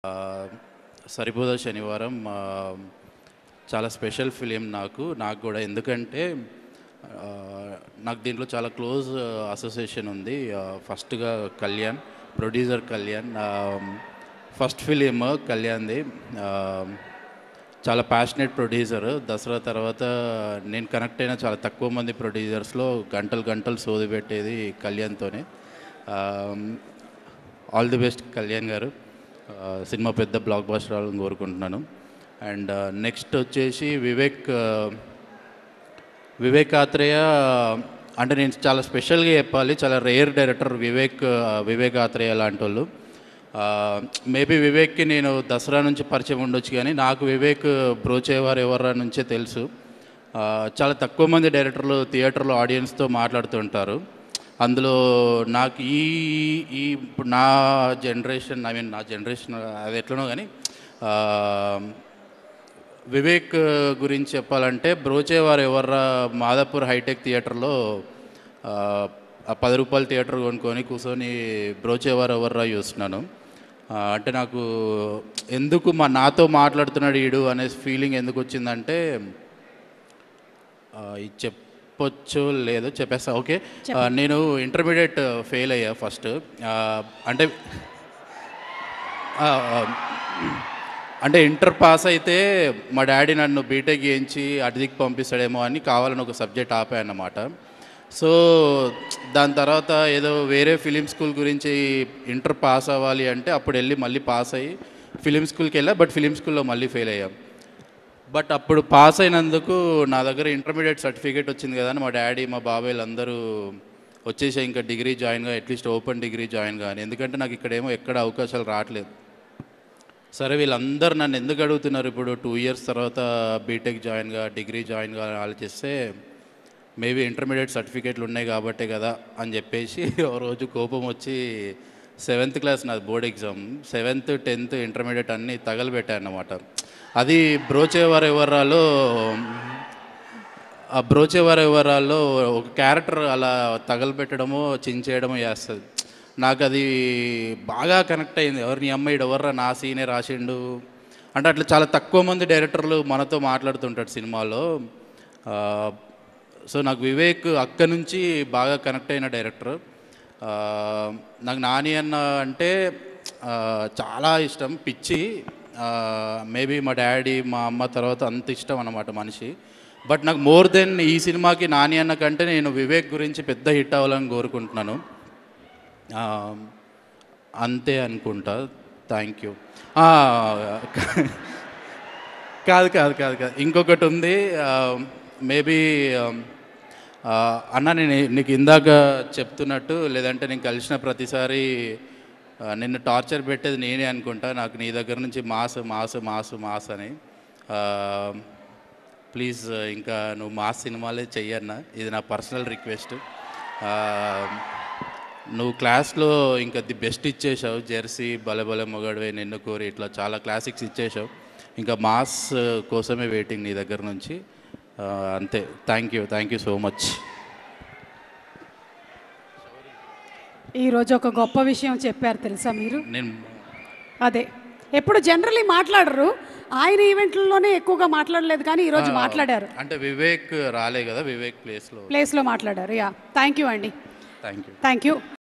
సరిపోదా శనివారం ఆ, చాలా స్పెషల్ ఫిలిం నాకు నాకు కూడా ఎందుకంటే ఆ, నాకు దీంట్లో చాలా క్లోజ్ అసోసియేషన్ ఉంది ఆ, ఫస్ట్గా కళ్యాణ్ ప్రొడ్యూసర్ కళ్యాణ్ ఆ, ఫస్ట్ ఫిలిం కళ్యాణ్ది ఆ, చాలా ప్యాషనెట్ ప్రొడ్యూసర్ దసరా తర్వాత నేను కనెక్ట్ అయిన చాలా తక్కువ మంది ప్రొడ్యూసర్స్లో గంటలు గంటలు సోది పెట్టేది కళ్యాణ్తోనే ఆల్ ది బెస్ట్ కళ్యాణ్ గారు ఆ, సినిమా పెద్ద బ్లాక్ బాస్టర్ అవ్వాలని కోరుకుంటున్నాను అండ్ నెక్స్ట్ వచ్చేసి వివేక్ ఆ, వివేక్ ఆత్రేయ అంటే నేను చాలా స్పెషల్గా చెప్పాలి చాలా రేర్ డైరెక్టర్ వివేక్ ఆ, వివేక్ ఆత్రేయ లాంటి వాళ్ళు మేబీ వివేక్కి నేను దసరా నుంచి పరిచయం ఉండొచ్చు కానీ నాకు వివేక్ బ్రోచేవారు ఎవరా నుంచే తెలుసు ఆ, చాలా తక్కువ మంది డైరెక్టర్లు థియేటర్లో ఆడియన్స్తో మాట్లాడుతుంటారు అందులో నాకు ఈ ఈ ఇప్పుడు నా జనరేషన్ ఐ మీన్ నా జనరేషన్ అది ఎట్లనో కానీ ఆ, వివేక్ గురించి చెప్పాలంటే బ్రోచేవారు ఎవర్రా మాదాపూర్ హైటెక్ థియేటర్లో ఆ, ఆ పది రూపాయల థియేటర్ కొనుక్కొని కూర్చొని బ్రోచేవారు ఎవర్రా చూస్తున్నాను ఆ, అంటే నాకు ఎందుకు మా నాతో మాట్లాడుతున్నాడు ఈడు అనే ఫీలింగ్ ఎందుకు వచ్చిందంటే ఆ, ఇది చెప్పొచ్చు లేదో చెప్పేస్తా ఓకే ఆ, నేను ఇంటర్మీడియట్ ఫెయిల్ అయ్యా ఫస్ట్ ఆ, అంటే ఆ, ఆ, అంటే ఇంటర్ పాస్ అయితే మా డాడీ నన్ను బీటెక్ చేయించి అటుదికి పంపిస్తాడేమో అని కావాలని ఒక సబ్జెక్ట్ ఆపాయన్నమాట సో దాని తర్వాత ఏదో వేరే ఫిలిం స్కూల్ గురించి ఇంటర్ పాస్ అవ్వాలి అంటే అప్పుడు వెళ్ళి మళ్ళీ పాస్ అయ్యి ఫిలిం స్కూల్కి వెళ్ళా బట్ ఫిలిం స్కూల్లో మళ్ళీ ఫెయిల్ అయ్యాం బట్ అప్పుడు పాస్ అయినందుకు నా దగ్గర ఇంటర్మీడియట్ సర్టిఫికేట్ వచ్చింది కదా అని మా డాడీ మా బాబాయ్లు అందరూ వచ్చేసి ఇంకా డిగ్రీ జాయిన్గా అట్లీస్ట్ ఓపెన్ డిగ్రీ జాయిన్ కానీ ఎందుకంటే నాకు ఇక్కడేమో ఎక్కడ అవకాశాలు రావట్లేదు సరే వీళ్ళందరూ నన్ను ఎందుకు అడుగుతున్నారు ఇప్పుడు టూ ఇయర్స్ తర్వాత బీటెక్ జాయిన్గా డిగ్రీ జాయిన్గా ఆలోచిస్తే మేబీ ఇంటర్మీడియట్ సర్టిఫికేట్లు ఉన్నాయి కాబట్టే కదా అని చెప్పేసి ఓ రోజు కోపం వచ్చి సెవెంత్ క్లాస్ నాది board exam seventh tenth intermediate అన్నీ తగలబెట్టాయన్నమాట అది బ్రోచేవారు ఎవరాలో ఆ బ్రోచేవారు ఎవరాల్లో ఒక క్యారెక్టర్ అలా తగలబెట్టడమో చించేయడమో చేస్తుంది నాకు అది బాగా కనెక్ట్ అయింది ఎవరిని అమ్మాయి ఎవర్రా నా సీనే రాసిండు అంటే అట్లా చాలా తక్కువ మంది డైరెక్టర్లు మనతో మాట్లాడుతుంటాడు సినిమాలో ఆ, సో నాకు వివేక్ అక్క నుంచి బాగా కనెక్ట్ అయిన డైరెక్టర్ ఆ, నాకు నాని అన్న అంటే ఆ, చాలా ఇష్టం పిచ్చి మేబీ మా డాడీ మా అమ్మ తర్వాత అంత ఇష్టం అన్నమాట మనిషి బట్ నాకు మోర్ దెన్ ఈ సినిమాకి నాని అన్న కంటే నేను వివేక్ గురించి పెద్ద హిట్ అవ్వాలని కోరుకుంటున్నాను ఆ, అంతే అనుకుంటా థ్యాంక్ యూ కాదు కాదు కాదు కాదు ఇంకొకటి ఉంది మేబీ అన్న నేను నీకు ఇందాక చెప్తున్నట్టు లేదంటే నేను కలిసిన ప్రతిసారి ఆ, నిన్ను టార్చర్ పెట్టేది నేనే అనుకుంటా నాకు నీ దగ్గర నుంచి మాస్ మాస్ మాస్ మాస్ అని ప్లీజ్ ఇంకా నువ్వు మాస్ సినిమాలే చెయ్యన్న ఇది నా పర్సనల్ రిక్వెస్ట్ నువ్వు క్లాస్లో ఇంకా ది బెస్ట్ ఇచ్చేసావు జెర్సీ బలే బలే మొగడువే నిన్ను కోరి ఇట్లా చాలా క్లాసిక్స్ ఇచ్చేసావు ఇంకా మాస్ కోసమే వెయిటింగ్ నీ దగ్గర నుంచి ఆ, అంతే thank you thank you so much ఈరోజు ఒక గొప్ప విషయం చెప్పారు తెలుసా మీరు నేను అదే ఎప్పుడు జనరలీ మాట్లాడరు ఆయన ఈవెంట్లలోనే ఎక్కువగా మాట్లాడలేదు కానీ ఈరోజు మాట్లాడారు అంటే వివేక్ రాలే కదా వివేక్ ప్లేస్లో ప్లేస్లో మాట్లాడారు యా థ్యాంక్ యూ అండి థ్యాంక్ యూ థ్యాంక్ యూ